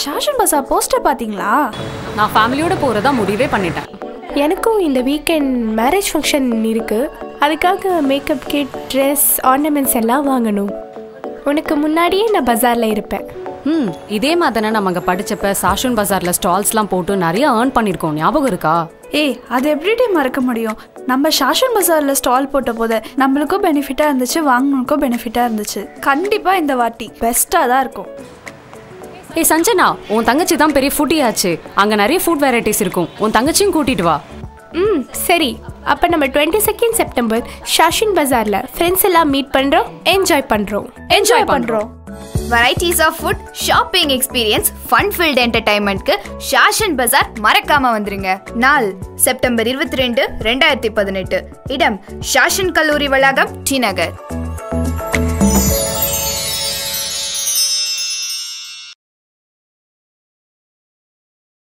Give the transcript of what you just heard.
ஷாஷன் பசார் poster பாத்தீங்களா நான் ஃபேமிலியோட போகிறதா முடிவே பண்ணிட்டேன் எனக்கும் இந்த வீக்கெண்ட் மேரேஜ் ஃபங்க்ஷன் இருக்குது அதுக்காக மேக்கப் கிட் ட்ரெஸ் ஆர்னமெண்ட்ஸ் எல்லாம் வாங்கணும் உனக்கு முன்னாடியே நான் பஜாரில் இருப்பேன் ம் இதே மாதிரி தானே நம்ம அங்கே படிச்சப்ப சாஷன் பஜாரில் ஸ்டால்ஸ்லாம் போட்டு நிறைய ஏர்ன் பண்ணியிருக்கோம் ஞாபகம் இருக்கா ஏய் அது எப்படிடி மறக்க முடியும் நம்ம ஷாஷன் பசார்ல ஸ்டால் போட்ட போது நம்மளுக்கும் பெனிஃபிட்டா இருந்துச்சு வாங்கினதுக்கும் பெனிஃபிட்டா இருந்துச்சு கண்டிப்பா இந்த வாட்டி பெஸ்டா தான் இருக்கும் ஏய் சஞ்சனா உன் தங்கச்சி தான் பெரிய ஃபுட்டி ஆச்சு அங்கே நிறைய ஃபுட் வெரைட்டிஸ் இருக்கும் உன் தங்கச்சியும் கூட்டிட்டு வா ம் சரி அப்போ நம்ம டுவெண்ட்டி செகண்ட் செப்டம்பர் ஷாஷின் பஜாரில் ஃப்ரெண்ட்ஸ் எல்லாம் மீட் பண்ணுறோம் என்ஜாய் பண்ணுறோம் என்ஜாய் பண்றோம் varieties of food shopping experience fun filled என்டர்டைன்மெண்ட்க்கு ஷாஷன் பஜார் மறக்காம வந்துருங்க நாள் செப்டம்பர் இருபத்தி ரெண்டு ரெண்டாயிரத்தி பதினெட்டு இடம் ஷாஷன் கல்லூரி வளாகம் டி நகர்